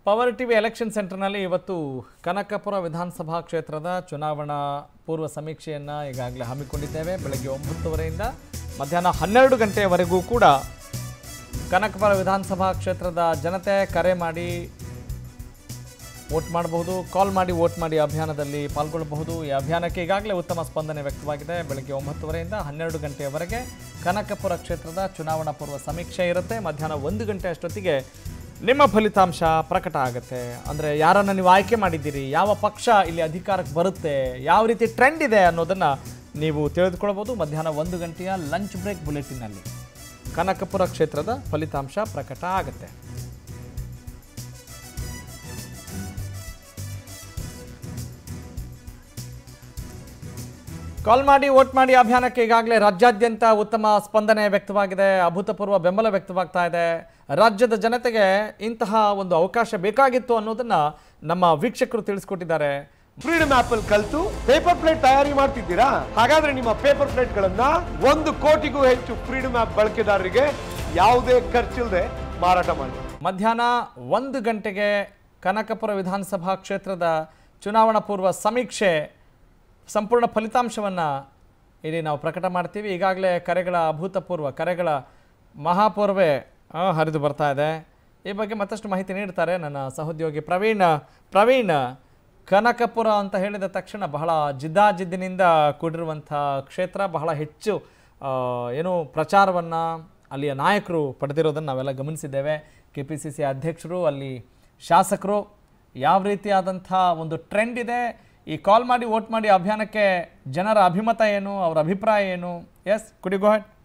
power TV election ಸೆಂಟರ್ನಲ್ಲಿ ಇವತ್ತು ಕನಕಪುರ ವಿಧಾನಸಭಾ ಕ್ಷೇತ್ರದ ಚುನಾವಣಾ ಪೂರ್ವ ಸಮೀಕ್ಷೆಯನ್ನು ಈಗಾಗಲೇ ಹಮ್ಮಿಕೊಂಡಿದ್ದೇವೆ ಬೆಳಗ್ಗೆ ಒಂಬತ್ತುವರೆಯಿಂದ ಮಧ್ಯಾಹ್ನ ಹನ್ನೆರಡು ಗಂಟೆಯವರೆಗೂ ಕೂಡ ಕನಕಪುರ ವಿಧಾನಸಭಾ ಕ್ಷೇತ್ರದ ಜನತೆ ಕರೆ ಮಾಡಿ ವೋಟ್ ಮಾಡಬಹುದು ಕಾಲ್ ಮಾಡಿ ವೋಟ್ ಮಾಡಿ ಅಭಿಯಾನದಲ್ಲಿ ಪಾಲ್ಗೊಳ್ಳಬಹುದು ಈ ಅಭಿಯಾನಕ್ಕೆ ಈಗಾಗಲೇ ಉತ್ತಮ ಸ್ಪಂದನೆ ವ್ಯಕ್ತವಾಗಿದೆ ಬೆಳಗ್ಗೆ ಒಂಬತ್ತುವರೆಯಿಂದ ಹನ್ನೆರಡು ಗಂಟೆಯವರೆಗೆ ಕನಕಪುರ ಕ್ಷೇತ್ರದ ಚುನಾವಣಾ ಪೂರ್ವ ಸಮೀಕ್ಷೆ ಇರುತ್ತೆ ಮಧ್ಯಾಹ್ನ ಒಂದು ಗಂಟೆ ಅಷ್ಟೊತ್ತಿಗೆ ನಿಮ್ಮ ಫಲಿತಾಂಶ ಪ್ರಕಟ ಆಗುತ್ತೆ ಅಂದರೆ ಯಾರನ್ನು ನೀವು ಆಯ್ಕೆ ಮಾಡಿದ್ದೀರಿ ಯಾವ ಪಕ್ಷ ಇಲ್ಲಿ ಅಧಿಕಾರಕ್ಕೆ ಬರುತ್ತೆ ಯಾವ ರೀತಿ ಟ್ರೆಂಡ್ ಇದೆ ಅನ್ನೋದನ್ನು ನೀವು ತಿಳಿದುಕೊಳ್ಬೋದು ಮಧ್ಯಾಹ್ನ ಒಂದು ಗಂಟೆಯ ಲಂಚ್ ಬ್ರೇಕ್ ಬುಲೆಟಿನಲ್ಲಿ ಕನಕಪುರ ಕ್ಷೇತ್ರದ ಫಲಿತಾಂಶ ಪ್ರಕಟ ಆಗುತ್ತೆ ಕಾಲ್ ಮಾಡಿ ವೋಟ್ ಮಾಡಿ ಅಭಿಯಾನಕ್ಕೆ ಈಗಾಗಲೇ ರಾಜ್ಯಾದ್ಯಂತ ಉತ್ತಮ ಸ್ಪಂದನೆ ವ್ಯಕ್ತವಾಗಿದೆ ಅಭೂತಪೂರ್ವ ಬೆಂಬಲ ವ್ಯಕ್ತವಾಗ್ತಾ ಇದೆ ರಾಜ್ಯದ ಜನತೆಗೆ ಇಂತಹ ಒಂದು ಅವಕಾಶ ಬೇಕಾಗಿತ್ತು ಅನ್ನೋದನ್ನ ನಮ್ಮ ವೀಕ್ಷಕರು ತಿಳಿಸ್ಕೊಟ್ಟಿದ್ದಾರೆ ಫ್ರೀಡಮ್ ಆಪ್ ಅಲ್ಲಿ ಕಲ್ತು ಪೇಪರ್ ಪ್ಲೇಟ್ ತಯಾರಿ ಮಾಡ್ತಿದ್ದೀರಾ ಹಾಗಾದ್ರೆ ನಿಮ್ಮ ಪೇಪರ್ ಪ್ಲೇಟ್ ಗಳನ್ನ ಒಂದು ಕೋಟಿಗೂ ಹೆಚ್ಚು ಫ್ರೀಡಮ್ ಆಪ್ ಬಳಕೆದಾರರಿಗೆ ಯಾವುದೇ ಖರ್ಚಿಲ್ಲದೆ ಮಾರಾಟ ಮಾಡಿ ಮಧ್ಯಾಹ್ನ ಒಂದು ಗಂಟೆಗೆ ಕನಕಪುರ ವಿಧಾನಸಭಾ ಕ್ಷೇತ್ರದ ಚುನಾವಣಾ ಪೂರ್ವ ಸಮೀಕ್ಷೆ ಸಂಪೂರ್ಣ ಫಲಿತಾಂಶವನ್ನು ಇಲ್ಲಿ ನಾವು ಪ್ರಕಟ ಮಾಡ್ತೀವಿ ಈಗಾಗಲೇ ಕರೆಗಳ ಅಭೂತಪೂರ್ವ ಕರೆಗಳ ಮಹಾಪೂರ್ವೆ ಆ, ಹರಿದು ಬರ್ತಾ ಇದೆ ಈ ಬಗ್ಗೆ ಮತ್ತಷ್ಟು ಮಾಹಿತಿ ನೀಡ್ತಾರೆ ನನ್ನ ಸಹೋದ್ಯೋಗಿ ಪ್ರವೀಣ್ ಪ್ರವೀಣ್ ಕನಕಪುರ ಅಂತ ಹೇಳಿದ ತಕ್ಷಣ ಬಹಳ ಜಿದ್ದಾಜಿದ್ದಿನಿಂದ ಕೂಡಿರುವಂಥ ಕ್ಷೇತ್ರ ಬಹಳ ಹೆಚ್ಚು ಆ, ಏನು ಪ್ರಚಾರವನ್ನು ಅಲ್ಲಿಯ ನಾಯಕರು ಪಡೆದಿರೋದನ್ನು ನಾವೆಲ್ಲ ಗಮನಿಸಿದ್ದೇವೆ ಕೆ ಪಿ ಸಿ ಸಿ ಅಧ್ಯಕ್ಷರು ಅಲ್ಲಿ ಶಾಸಕರು ಯಾವ ರೀತಿಯಾದಂಥ ಒಂದು ಟ್ರೆಂಡ್ ಇದೆ ಈ ಕಾಲ್ ಮಾಡಿ ವೋಟ್ ಮಾಡಿ ಅಭಿಯಾನಕ್ಕೆ ಜನರ ಅಭಿಮತ ಏನು ಅವರ ಅಭಿಪ್ರಾಯ ಏನು ಎಸ್ ಕುಡಿ ಗೋ ಹೆಡ್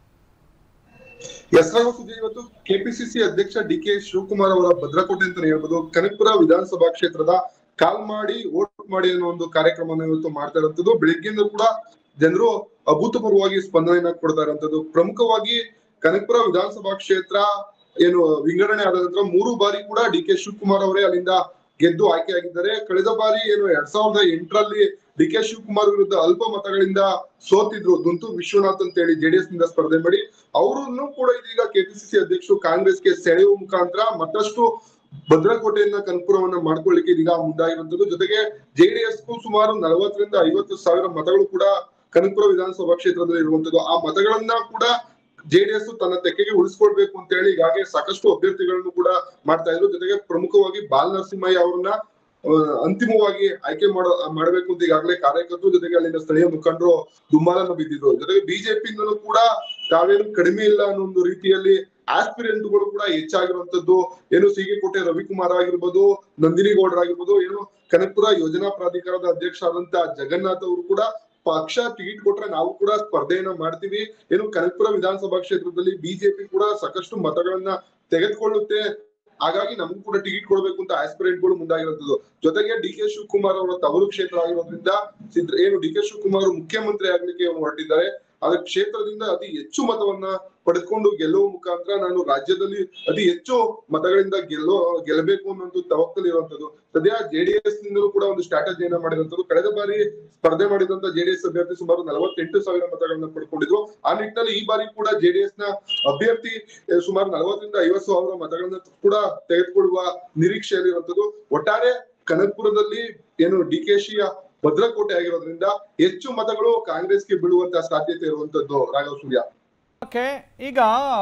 ಎಸ್ರಾಗ ಸುದ್ದಿ ಇವತ್ತು ಕೆಪಿಸಿಸಿ ಅಧ್ಯಕ್ಷ ಡಿ ಕೆ ಶಿವಕುಮಾರ್ ಅವರ ಭದ್ರಕೋಟೆ ಅಂತಾನೆ ಹೇಳ್ಬೋದು ಕನಕಪುರ ವಿಧಾನಸಭಾ ಕ್ಷೇತ್ರದ ಕಾಲ್ ಮಾಡಿ ವೋಟ್ ಮಾಡಿ ಅನ್ನೋ ಒಂದು ಕಾರ್ಯಕ್ರಮವನ್ನು ಇವತ್ತು ಮಾಡ್ತಾ ಇರುವಂತದ್ದು ಬೆಳಿಗ್ಗೆಯಿಂದ ಕೂಡ ಜನರು ಅಭೂತಪೂರ್ವವಾಗಿ ಸ್ಪಂದನೆಯನ್ನ ಕೊಡ್ತಾ ಇರುವಂತದ್ದು ಪ್ರಮುಖವಾಗಿ ಕನಕಪುರ ವಿಧಾನಸಭಾ ಕ್ಷೇತ್ರ ಏನು ವಿಂಗಡಣೆ ಆದ ನಂತರ ಮೂರು ಬಾರಿ ಕೂಡ ಡಿ ಕೆ ಶಿವಕುಮಾರ್ ಅವರೇ ಅಲ್ಲಿಂದ ಗೆದ್ದು ಆಯ್ಕೆಯಾಗಿದ್ದಾರೆ ಕಳೆದ ಬಾರಿ ಏನು ಎರಡ್ ಸಾವಿರದ ಎಂಟರಲ್ಲಿ ಡಿ ಕೆ ಶಿವಕುಮಾರ್ ವಿರುದ್ಧ ಅಲ್ಪ ಮತಗಳಿಂದ ಸೋತಿದ್ರು ದುಂತು ವಿಶ್ವನಾಥ್ ಅಂತ ಹೇಳಿ ಜೆಡಿಎಸ್ ನಿಂದ ಸ್ಪರ್ಧೆ ಮಾಡಿ ಅವರನ್ನು ಕೂಡ ಇದೀಗ ಕೆಪಿಸಿಸಿ ಅಧ್ಯಕ್ಷರು ಕಾಂಗ್ರೆಸ್ಗೆ ಸೆಳೆಯುವ ಮುಖಾಂತರ ಮತ್ತಷ್ಟು ಭದ್ರಕೋಟೆಯನ್ನ ಕನಕಪುರವನ್ನ ಮಾಡ್ಕೊಳ್ಳಿಕ್ಕೆ ಇದೀಗ ಮುಂದಾಗಿರುವಂತದ್ದು ಜೊತೆಗೆ ಜೆಡಿಎಸ್ ಸುಮಾರು ನಲವತ್ತರಿಂದ ಐವತ್ತು ಸಾವಿರ ಮತಗಳು ಕೂಡ ಕನಕಪುರ ವಿಧಾನಸಭಾ ಕ್ಷೇತ್ರದಲ್ಲಿ ಇರುವಂತದ್ದು ಆ ಮತಗಳನ್ನ ಕೂಡ ಜೆಡಿಎಸ್ ತನ್ನ ತೆಕ್ಕೆಗೆ ಉಳಿಸ್ಕೊಳ್ಬೇಕು ಅಂತ ಹೇಳಿ ಈಗಾಗಲೇ ಸಾಕಷ್ಟು ಅಭ್ಯರ್ಥಿಗಳನ್ನು ಕೂಡ ಮಾಡ್ತಾ ಇದ್ರು ಜೊತೆಗೆ ಪ್ರಮುಖವಾಗಿ ಬಾಲ್ ನರಸಿಂಹಯ್ಯ ಅವರನ್ನ ಆ, ಅಂತಿಮವಾಗಿ ಆಯ್ಕೆ ಮಾಡ ಮಾಡಬೇಕು ಅಂತ ಈಗಾಗಲೇ ಕಾರ್ಯಕರ್ತರು ಜೊತೆಗೆ ಅಲ್ಲಿನ ಸ್ಥಳೀಯ ಮುಖಂಡರು ದುಮ್ಮಾಲನ್ನು ಬಿದ್ದಿದ್ರು ಜೊತೆಗೆ ಬಿಜೆಪಿಯಿಂದಲೂ ಕೂಡ ತಾವೇನು ಕಡಿಮೆ ಇಲ್ಲ ಅನ್ನೋ ಒಂದು ರೀತಿಯಲ್ಲಿ ಆಸ್ಪಿರೆಂಟ್ಗಳು ಕೂಡ ಹೆಚ್ಚಾಗಿರುವಂತದ್ದು ಏನು ಸೀಗೆಕೋಟೆ ರವಿಕುಮಾರ್ ಆಗಿರ್ಬೋದು ನಂದಿನಿ ಗೌಡರಾಗಿರ್ಬೋದು ಏನು ಕನಕಪುರ ಯೋಜನಾ ಪ್ರಾಧಿಕಾರದ ಅಧ್ಯಕ್ಷ ಆದಂತ ಜಗನ್ನಾಥ್ ಅವರು ಕೂಡ ಪಕ್ಷ ಟಿಕೆಟ್ ಕೊಟ್ರೆ ನಾವು ಕೂಡ ಸ್ಪರ್ಧೆಯನ್ನ ಮಾಡ್ತೀವಿ ಏನು ಕನಕಪುರ ವಿಧಾನಸಭಾ ಕ್ಷೇತ್ರದಲ್ಲಿ ಬಿಜೆಪಿ ಕೂಡ ಸಾಕಷ್ಟು ಮತಗಳನ್ನ ತೆಗೆದುಕೊಳ್ಳುತ್ತೆ ಹಾಗಾಗಿ ನಮಗೂ ಕೂಡ ಟಿಕೆಟ್ ಕೊಡಬೇಕು ಅಂತ ಆಸ್ಪಿರೆಂಟ್ ಗಳು ಮುಂದಾಗಿರುವಂತದ್ದು ಜೊತೆಗೆ ಡಿ ಕೆ ಶಿವಕುಮಾರ್ ಅವರ ತವರು ಕ್ಷೇತ್ರ ಆಗಿರೋದ್ರಿಂದ ಸಿದ್ರ ಏನು ಡಿ ಕೆ ಶಿವಕುಮಾರ್ ಅವರು ಮುಖ್ಯಮಂತ್ರಿ ಆಗ್ಲಿಕ್ಕೆ ಅವರು ಹೊರಟಿದ್ದಾರೆ ಆದ ಕ್ಷೇತ್ರದಿಂದ ಅತಿ ಹೆಚ್ಚು ಮತವನ್ನ ಪಡೆದುಕೊಂಡು ಗೆಲ್ಲುವ ಮುಖಾಂತರ ನಾನು ರಾಜ್ಯದಲ್ಲಿ ಅತಿ ಹೆಚ್ಚು ಮತಗಳಿಂದ ಗೆಲ್ಲೋ ಗೆಲ್ಲಬೇಕು ಅನ್ನೋದು ತವಕಲ್ಲಿ ಇರುವಂತದ್ದು ಸದ್ಯ ಜೆಡಿಎಸ್ ನಿಂದಲೂ ಕೂಡ ಒಂದು ಸ್ಟ್ರಾಟಜಿಯನ್ನ ಮಾಡಿರುವಂತದ್ದು ಕಳೆದ ಬಾರಿ ಸ್ಪರ್ಧೆ ಮಾಡಿದಂತ ಜೆಡಿಎಸ್ ಅಭ್ಯರ್ಥಿ ಸುಮಾರು ನಲವತ್ತೆಂಟು ಸಾವಿರ ಮತಗಳನ್ನ ಪಡ್ಕೊಂಡಿದ್ರು ಆ ನಿಟ್ಟಿನಲ್ಲಿ ಈ ಬಾರಿ ಕೂಡ ಜೆಡಿಎಸ್ ನ ಅಭ್ಯರ್ಥಿ ಆ, ಸುಮಾರು ನಲವತ್ತರಿಂದ ಐವತ್ತು ಸಾವಿರ ಮತಗಳನ್ನ ಕೂಡ ತೆಗೆದುಕೊಳ್ಳುವ ನಿರೀಕ್ಷೆಯಲ್ಲಿರುವಂತದ್ದು ಒಟ್ಟಾರೆ ಕನಕಪುರದಲ್ಲಿ ಏನು ಡಿ ಕೆ ಶಿಯ ಭದ್ರಕೋಟೆ ಆಗಿರೋದ್ರಿಂದ ಹೆಚ್ಚು ಮತಗಳು ಕಾಂಗ್ರೆಸ್ಗೆ ಬೀಳುವಂತ ಸಾಧ್ಯತೆ ಇರುವಂತದ್ದು ರಾಘವ್ ಸೂರ್ಯ ಓಕೆ ಈಗ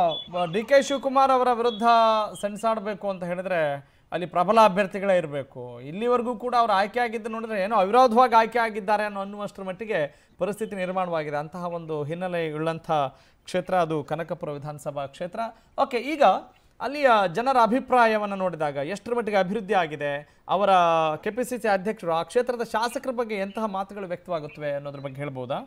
ಡಿ ಕೆ ಶಿವಕುಮಾರ್ ಅವರ ವಿರುದ್ಧ ಸೆಣಸಾಡಬೇಕು ಅಂತ ಹೇಳಿದ್ರೆ ಅಲ್ಲಿ ಪ್ರಬಲ ಅಭ್ಯರ್ಥಿಗಳೇ ಇರಬೇಕು ಇಲ್ಲಿವರೆಗೂ ಕೂಡ ಅವರು ಆಯ್ಕೆ ಆಗಿದ್ದು ನೋಡಿದ್ರೆ ಏನೋ ಅವಿರೋಧವಾಗಿ ಆಯ್ಕೆ ಆಗಿದ್ದಾರೆ ಅನ್ನೋ ಅನ್ನುವಷ್ಟರ ಮಟ್ಟಿಗೆ ಪರಿಸ್ಥಿತಿ ನಿರ್ಮಾಣವಾಗಿದೆ ಅಂತಹ ಒಂದು ಹಿನ್ನೆಲೆ ಉಳ್ಳಂಥ ಕ್ಷೇತ್ರ ಅದು ಕನಕಪುರ ವಿಧಾನಸಭಾ ಕ್ಷೇತ್ರ ಓಕೆ ಈಗ ಅಲ್ಲಿಯ ಜನರ ಅಭಿಪ್ರಾಯವನ್ನು ನೋಡಿದಾಗ ಎಷ್ಟರ ಮಟ್ಟಿಗೆ ಅಭಿವೃದ್ಧಿ ಆಗಿದೆ ಅವರ ಕೆ ಪಿ ಸಿ ಸಿ ಅಧ್ಯಕ್ಷರು ಆ ಕ್ಷೇತ್ರದ ಶಾಸಕರ ಬಗ್ಗೆ ಎಂತಹ ಮಾತುಗಳು ವ್ಯಕ್ತವಾಗುತ್ತವೆ ಅನ್ನೋದ್ರ ಬಗ್ಗೆ ಹೇಳ್ಬೋದಾ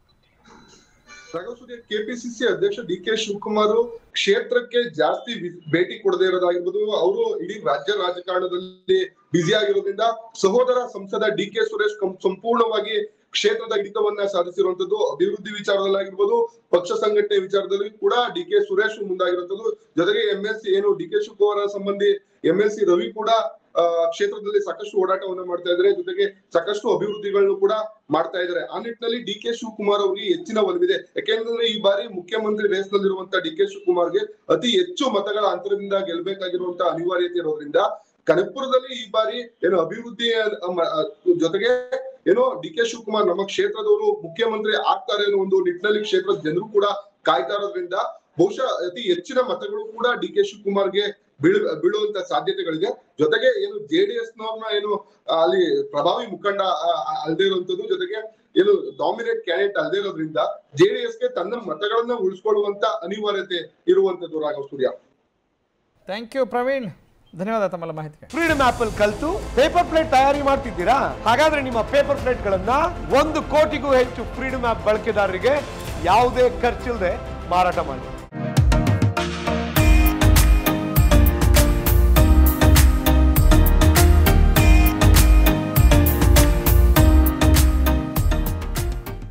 ರಾಘವ್ ಸೂರ್ಯ ಕೆಪಿಸಿಸಿ ಅಧ್ಯಕ್ಷ ಡಿ ಕೆ ಶಿವಕುಮಾರ್ ಕ್ಷೇತ್ರಕ್ಕೆ ಜಾಸ್ತಿ ವಿ- ಭೇಟಿ ಕೊಡದೇ ಇರೋದಾಗಿರ್ಬೋದು ಅವರು ಇಡೀ ರಾಜ್ಯ ರಾಜಕಾರಣದಲ್ಲಿ ಬ್ಯುಸಿ ಆಗಿರೋದ್ರಿಂದ ಸಹೋದರ ಸಂಸದ ಡಿ ಕೆ ಸುರೇಶ್ ಕಂ- ಸಂಪೂರ್ಣವಾಗಿ ಕ್ಷೇತ್ರದ ಹಿಡಿತವನ್ನ ಸಾಧಿಸಿರುವಂತದ್ದು ಅಭಿವೃದ್ಧಿ ವಿಚಾರದಲ್ಲಾಗಿರ್ಬೋದು ಪಕ್ಷ ಸಂಘಟನೆ ವಿಚಾರದಲ್ಲಿ ಕೂಡ ಡಿ ಕೆ ಸುರೇಶ್ ಮುಂದಾಗಿರುವಂತದ್ದು ಜೊತೆಗೆ ಎಂ ಎಲ್ ಸಿ ಏನು ಡಿ ಕೆ ಶಿವಕುಮಾರ್ ಸಂಬಂಧಿ ಎಂ ಎಲ್ ಸಿ ರವಿ ಕೂಡ ಆ, ಕ್ಷೇತ್ರದಲ್ಲಿ ಸಾಕಷ್ಟು ಓಡಾಟವನ್ನ ಮಾಡ್ತಾ ಇದ್ದಾರೆ ಜೊತೆಗೆ ಸಾಕಷ್ಟು ಅಭಿವೃದ್ಧಿಗಳನ್ನು ಕೂಡ ಮಾಡ್ತಾ ಇದ್ದಾರೆ ಆ ನಿಟ್ಟಿನಲ್ಲಿ ಡಿ ಕೆ ಶಿವಕುಮಾರ್ ಅವರಿಗೆ ಹೆಚ್ಚಿನ ಒಲವಿದೆ ಯಾಕೆಂದ್ರೆ ಈ ಬಾರಿ ಮುಖ್ಯಮಂತ್ರಿ ರೇಸ್ ನಲ್ಲಿರುವಂತ ಡಿ ಕೆ ಶಿವಕುಮಾರ್ಗೆ ಅತಿ ಹೆಚ್ಚು ಮತಗಳ ಅಂತರದಿಂದ ಗೆಲ್ಬೇಕಾಗಿರುವಂತ ಅನಿವಾರ್ಯತೆ ಇರೋದ್ರಿಂದ ಕನಕಪುರದಲ್ಲಿ ಈ ಬಾರಿ ಏನು ಅಭಿವೃದ್ಧಿ ಅಹ್, ಅಹ್, ಜೊತೆಗೆ ಏನೋ ಡಿ ಕೆ ಶಿವಕುಮಾರ್ ನಮ್ಮ ಕ್ಷೇತ್ರದವರು ಮುಖ್ಯಮಂತ್ರಿ ಆಗ್ತಾರೆ ಅನ್ನೋ ಒಂದು ನಿಟ್ಟಿನಲ್ಲಿ ಕ್ಷೇತ್ರದ ಜನರು ಕೂಡ ಕಾಯ್ತಾ ಇರೋದ್ರಿಂದ ಬಹುಶಃ ಅತಿ ಹೆಚ್ಚಿನ ಮತಗಳು ಕೂಡ ಡಿ ಕೆ ಶಿವಕುಮಾರ್ಗೆ ಬೀಳು ಬೀಳುವಂತ ಸಾಧ್ಯತೆಗಳಿದೆ ಜೊತೆಗೆ ಏನು ಜೆಡಿಎಸ್ ನವ್ರನ್ನ ಏನು ಆ, ಅಲ್ಲಿ ಪ್ರಭಾವಿ ಮುಖಂಡ ಆ, ಆ, ಅಲ್ದೇ ಇರುವಂತದ್ದು ಜೊತೆಗೆ ಏನು ಡಾಮಿನೇಟ್ ಕ್ಯಾಂಡಿಡೇಟ್ ಅಲ್ದೇ ಇರೋದ್ರಿಂದ ಜೆಡಿಎಸ್ ಗೆ ತನ್ನ ಮತಗಳನ್ನ ಉಳಿಸ್ಕೊಳ್ಳುವಂತ ಅನಿವಾರ್ಯತೆ ಇರುವಂತದ್ದು ರಾಘವ್ ಸೂರ್ಯ ಥ್ಯಾಂಕ್ ಯು ಪ್ರವೀಣ್ ಧನ್ಯವಾದ ತಮ್ಮೆಲ್ಲ ಮಾಹಿತಿಗೆ ಫ್ರೀಡಮ್ ಆಪ್ ಅಲ್ಲಿ ಕಲ್ತು ಪೇಪರ್ ಪ್ಲೇಟ್ ತಯಾರಿ ಮಾಡ್ತಿದ್ದೀರಾ ಹಾಗಾದ್ರೆ ನಿಮ್ಮ ಪೇಪರ್ ಪ್ಲೇಟ್ ಗಳನ್ನ ಒಂದು ಕೋಟಿಗೂ ಹೆಚ್ಚು ಫ್ರೀಡಮ್ ಆಪ್ ಬಳಕೆದಾರರಿಗೆ ಯಾವುದೇ ಖರ್ಚಿಲ್ಲದೆ ಮಾರಾಟ ಮಾಡಿ